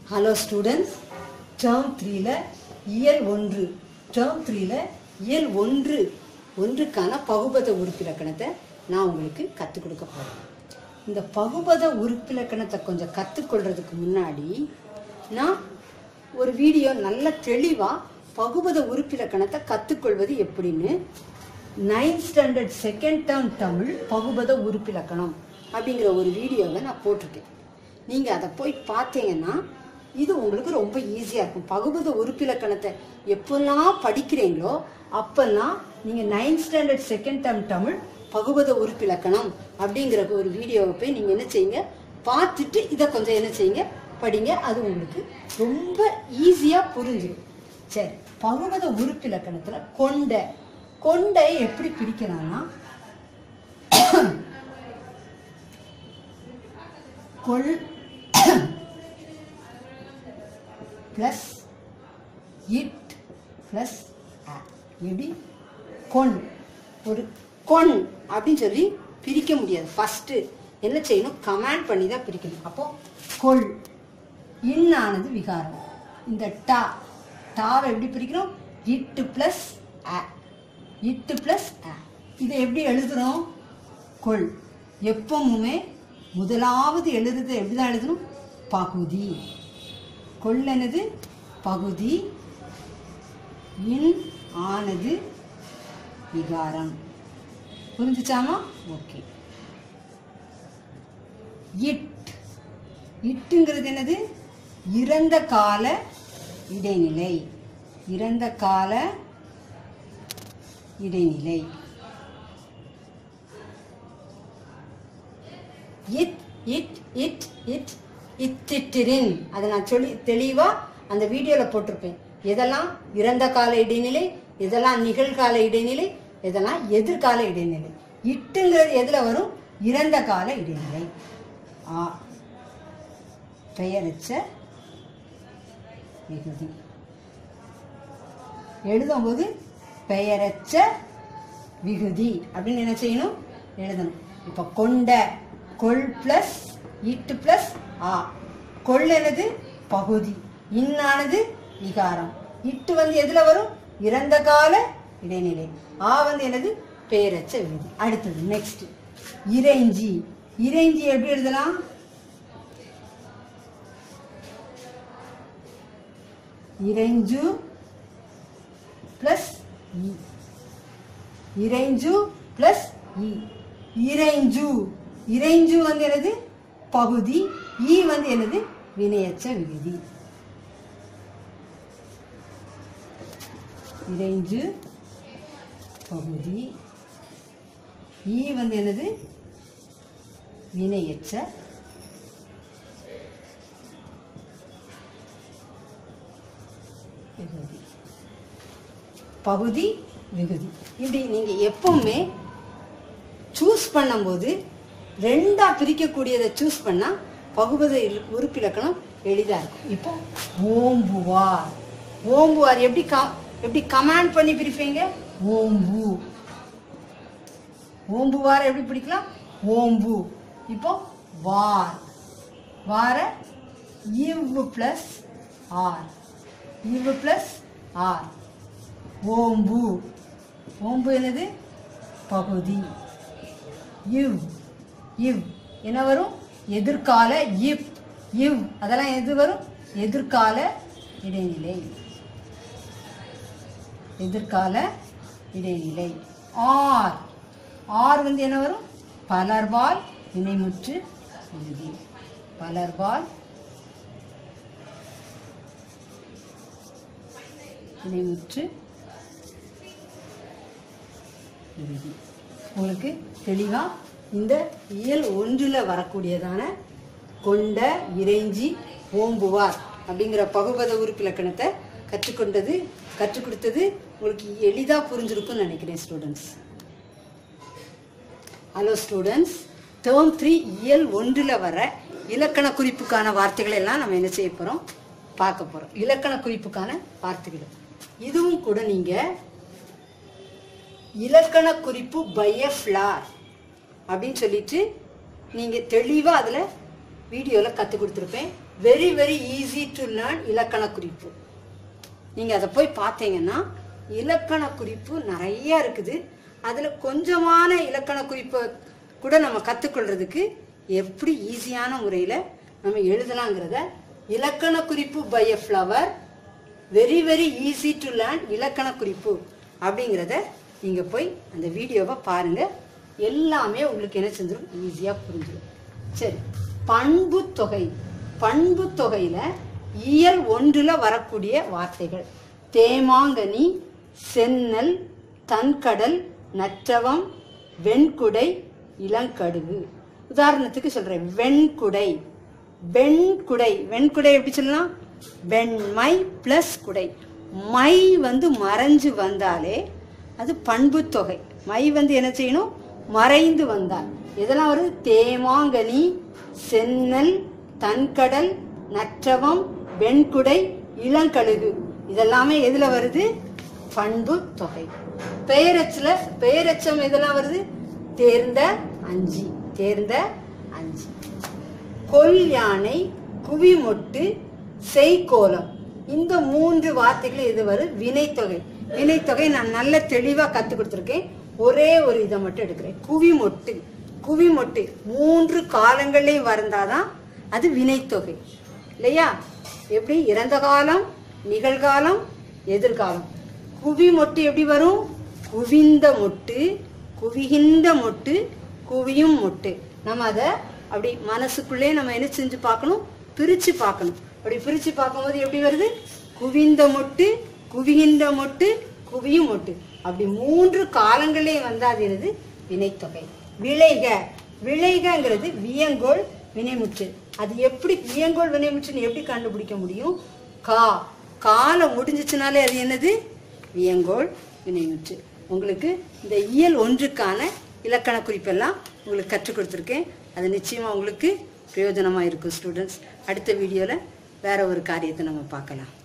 hello students term த்ரீல இயல் ஒன்று டேர்ம் த்ரீல இயல் ஒன்று ஒன்றுக்கான பகுபத உறுப்பிலக்கணத்தை நான் உங்களுக்கு கற்றுக் கொடுக்க போகிறேன் இந்த பகுபத உறுப்பிலக்கணத்தை கொஞ்சம் கற்றுக்கொள்றதுக்கு முன்னாடி நான் ஒரு வீடியோ நல்ல தெளிவாக பகுபத உறுப்பிலக்கணத்தை கற்றுக்கொள்வது எப்படின்னு ninth standard second term Tamil பகுபத உறுப்பிலக்கணம் அப்படிங்கிற ஒரு வீடியோவை நான் போட்டிருக்கேன் நீங்கள் அதை போய் பார்த்தீங்கன்னா இது உங்களுக்கு ரொம்ப ஈஸியாக இருக்கும் பகுபத உறுப்பிலக்கணத்தை எப்பெல்லாம் படிக்கிறீங்களோ அப்பெல்லாம் நீங்கள் ninth standard second term Tamil பகுபத உறுப்பிலக்கணம் அப்படிங்கிற ஒரு வீடியோவை போய் நீங்கள் என்ன செய்யுங்க பார்த்துட்டு இதை கொஞ்சம் என்ன செய்யுங்க படிங்க அது உங்களுக்கு ரொம்ப ஈஸியாக புரிஞ்சிடும் சரி பகுபத உறுப்பிலக்கணத்தில் கொண்ட கொண்டை எப்படி பிரிக்கலாம்னா கொள் ப்ளஸ் இட் ப்ளஸ் எப்படி கொன் ஒரு கொன் அப்படின்னு சொல்லி பிரிக்க முடியாது ஃபஸ்ட்டு என்ன செய்யணும் கமாண்ட் பண்ணி தான் பிரிக்கணும் அப்போ கொள் இன்னானது விகாரம் இந்த டா டாவை எப்படி பிரிக்கிறோம் இட்டு ப்ளஸ் அ இட்டு ப்ளஸ் அ இதை எப்படி எழுதுறோம் கொள் எப்பவுமே முதலாவது எழுதுறது எப்படி தான் எழுதணும் பகுதி கொள்ளனது பகுதி இன் ஆனது விகாரம் புரிஞ்சுச்சாமா ஓகே இட் இட்டுங்கிறது என்னது இறந்த கால இடைநிலை இறந்த கால இடைநிலை இட் இட் இட் இட் இத்திட்டிரின் அதை நான் சொல்லி தெளிவாக அந்த வீடியோவில் போட்டிருப்பேன் எதெல்லாம் இறந்த கால இடைநிலை எதெல்லாம் நிகழ்கால இடைநிலை எதெல்லாம் எதிர்கால இடைநிலை இட்டுங்கிறது எதில் வரும் இறந்த கால இடைநிலை ஆ பெயரச்ச விகுதி எழுதும்போது பெயரச்ச விகுதி அப்படின்னு என்ன செய்யணும் எழுதணும் இப்போ கொண்ட கொள் பிளஸ் இட்டு பிளஸ் ஆ கொள் எனது பகுதி இன்னானது விகாரம் இட்டு வந்து எதுல வரும் இறந்த கால இடைநிலை ஆ வந்து எனது பேரச்ச விகுதி அடுத்தது நெக்ஸ்ட் இறைஞ்சி இறைஞ்சி எப்படி எழுதலாம் இறைஞ்சு பிளஸ் இ இறைஞ்சு பிளஸ் இ இறைஞ்சு இறைஞ்சு வந்து என்னது பகுதி ஈ வந்து என்னது வினையச்ச விகுதி இறைஞ்சு பகுதி ஈ வந்து என்னது வினையச்ச விகுதி பகுதி விகுதி இப்படி நீங்கள் எப்பவுமே சூஸ் பண்ணும்போது ரெண்டா பிரிக்கக்கூடியதை சூஸ் பண்ணால் பகுபத இல்- உறுப்பிலக்கணம் எளிதாக இருக்கும் இப்போ ஓம்புவார் ஓம்புவார் எப்படி க எப்படி கமாண்ட் பண்ணி பிரிப்பீங்க ஓம்பு ஓம்புவார் எப்படி பிடிக்கலாம் ஓம்பு இப்போ வார் வார இவ் பிளஸ் ஆர் இவ் பிளஸ் ஆர் ஓம்பு ஓம்பு என்னது பகுதி இவ் இவ் என்ன வரும் எதிர்கால இவ் இவ் அதெல்லாம் எது வரும் எதிர்கால இடைநிலை எதிர்கால இடைநிலை ஆர் ஆர் வந்து என்ன வரும் பலர்வால் வினைமுற்று விகுதி பலர்வால் வினைமுற்று விகுதி உங்களுக்கு தெளிவாக இந்த இயல் ஒன்றில் வரக்கூடியதான கொண்ட இறைஞ்சி ஓம்புவார் அப்படிங்கிற பகுபத உறுப்பிலக்கணத்தை கற்றுக்கொண்டது கற்றுக் கொடுத்தது உங்களுக்கு எளிதாக புரிஞ்சிருக்கும்னு நினைக்கிறேன் students hello students term three இயல் ஒன்றில் வர இலக்கண குறிப்புக்கான வார்த்தைகளை எல்லாம் நம்ம என்ன செய்ய போகிறோம் பார்க்க போகிறோம் இலக்கண குறிப்புக்கான வார்த்தைகள் இதுவும் கூட நீங்கள் இலக்கண குறிப்பு பை எ ஃப்ளார் அப்படின்னு சொல்லிட்டு நீங்கள் தெளிவாக அதில் வீடியோவில் கற்றுக் கொடுத்துருப்பேன் very very easy to learn இலக்கண குறிப்பு நீங்கள் அதை போய் பார்த்தீங்கன்னா இலக்கண குறிப்பு நிறைய இருக்குது அதில் கொஞ்சமான இலக்கண குறிப்பை கூட நம்ம கற்றுக்கொள்றதுக்கு எப்படி ஈஸியான முறையில் நம்ம எழுதலாங்கிறத இலக்கண குறிப்பு by a flower very very easy to learn இலக்கண குறிப்பு அப்படிங்கிறத நீங்கள் போய் அந்த வீடியோவை பாருங்கள் எல்லாமே உங்களுக்கு என்ன செஞ்சிடும் ஈஸியாக புரிஞ்சிடும் சரி பண்பு தொகை பண்பு தொகையில இயல் ஒன்றுல வரக்கூடிய வார்த்தைகள் தேமாங்கனி சென்னல் தன்கடல் நற்றவம் வெண்குடை இளங்கடுகு உதாரணத்துக்கு சொல்றேன் வெண்குடை வெண்குடை வெண்குடை எப்படி சொல்லலாம் வெண்மை பிளஸ் குடை மை வந்து மறைஞ்சு வந்தாலே அது பண்பு தொகை மை வந்து என்ன செய்யணும் மறைந்து வந்தால் இதெல்லாம் வருது தேமாங்கனி சென்னல் தன்கடல் நற்றவம் வெண்குடை இளங்கழுகு இதெல்லாமே எதுல வருது பண்பு தொகை பெயரச்சுல பெயரச்சம் எதெல்லாம் வருது தேர்ந்த அஞ்சி தேர்ந்த அஞ்சி கொல் யானை குவிமொட்டு செய்கோலம் இந்த மூன்று வார்த்தைகள் இது வரும் வினைத்தொகை வினைத்தொகை நான் நல்ல தெளிவா கத்து கொடுத்துருக்கேன் ஒரே ஒரு இதை மட்டும் எடுக்கிறேன் குவிமொட்டு குவிமொட்டு மூன்று காலங்களையும் வருந்தாதான் அது வினைத்தொகை இல்லையா எப்படி இறந்த காலம் நிகழ்காலம் எதிர்காலம் குவிமொட்டு எப்படி வரும் குவிந்த மொட்டு குவிகின்ற மொட்டு குவியும் மொட்டு நம்ம அதை அப்படி மனசுக்குள்ளே நம்ம என்ன செஞ்சு பார்க்கணும் பிரிச்சு பார்க்கணும் அப்படி பிரிச்சு பார்க்கும்போது எப்படி வருது குவிந்த மொட்டு குவிகின்ற மொட்டு குவியும் மொட்டு அப்படி மூன்று காலங்களே வந்தா அது என்னது வினைத்தொகை விளைக விளைகங்கிறது வியங்கோள் வினைமுற்று அது எப்படி வியங்கோள் வினைமுற்றுன்னு எப்படி கண்டுபிடிக்க முடியும் கா காலம் முடிஞ்சிச்சுனாலே அது என்னது வியங்கோள் வினைமுற்று உங்களுக்கு இந்த இயல் ஒன்றுக்கான இலக்கண குறிப்பெல்லாம் உங்களுக்கு கற்றுக் கொடுத்துருக்கேன் அது நிச்சயமாக உங்களுக்கு பிரயோஜனமாக இருக்கும் ஸ்டூடெண்ட்ஸ் அடுத்த வீடியோவில் வேற ஒரு காரியத்தை நம்ம பார்க்கலாம்